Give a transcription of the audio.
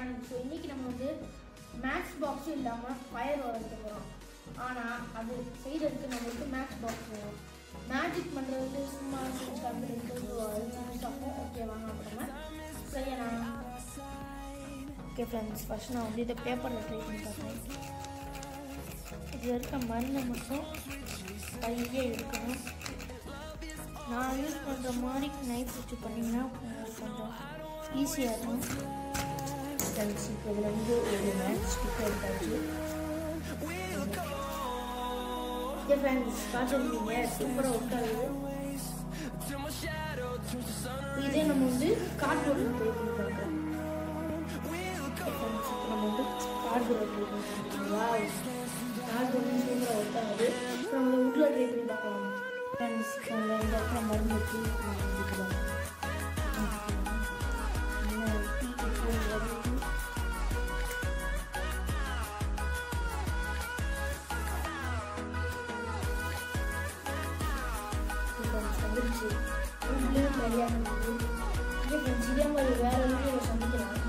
channel so இன்னைக்கு நம்ம வந்து மேக்ஸ் பாக்ஸும் இல்லாமல் ஃபயர் வரைக்க போகிறோம் ஆனால் அது செய்கிறதுக்கு நம்மளுக்கு மேக்ஸ் பாக்ஸ் வேணும் மேஜிக் பண்ணுறது சும்மா கம்பெனி இருக்கும் ஓகே வாங்க அப்புறமா செய்யலாம் ஓகே ஃப்ரெண்ட்ஸ் ஃபர்ஸ்ட் நான் வந்து இதை பேப்பரில் ட்ரை பண்ணி பார்க்குறேன் இதில் இருக்க மருந்தை மட்டும் கையே எடுக்கணும் நான் யூஸ் பண்ணுற மாதிரி நைஃப் வச்சு பண்ணிங்கன்னா உங்களுக்கு கொஞ்சம் ஈஸியாக இருக்கும் ஃப்ரெண்ட்ஸ் இப்போ இதில் வந்து ஒரு மேட்ச் ஸ்டிக்கர் எடுத்தாச்சு ஓகே ஃப்ரெண்ட்ஸ் பார்த்துருக்கீங்க சூப்பராக ஒர்க் ஆகுது இதே நம்ம வந்து கார்ட்போர்டில் ட்ரை பண்ணி பார்க்கலாம் ஓகே ஃப்ரெண்ட்ஸ் இப்போ நம்ம வந்து கார்ட்போர்டில் ட்ரை பண்ணி பார்க்கலாம் வாவ் கார்ட்போர்டு சூப்பராக ஒர்க் ஆகுது இப்போ நம்ம உட்டில் ட்ரை பண்ணி பார்க்கலாம் ஃப்ரெண்ட்ஸ் இப்போ இந்த இடத்துல மருந்து வச்சு நம்ம எடுக்கலாம் இன்னும் டீ குடிச்சு வருது வந்துருச்சு வீட்லேயும் சரியாக இருந்தது இதே ஃப்ரெண்ட்ஸ் இதே மாதிரி வேறு வீடியோவில் சந்திக்கலாம்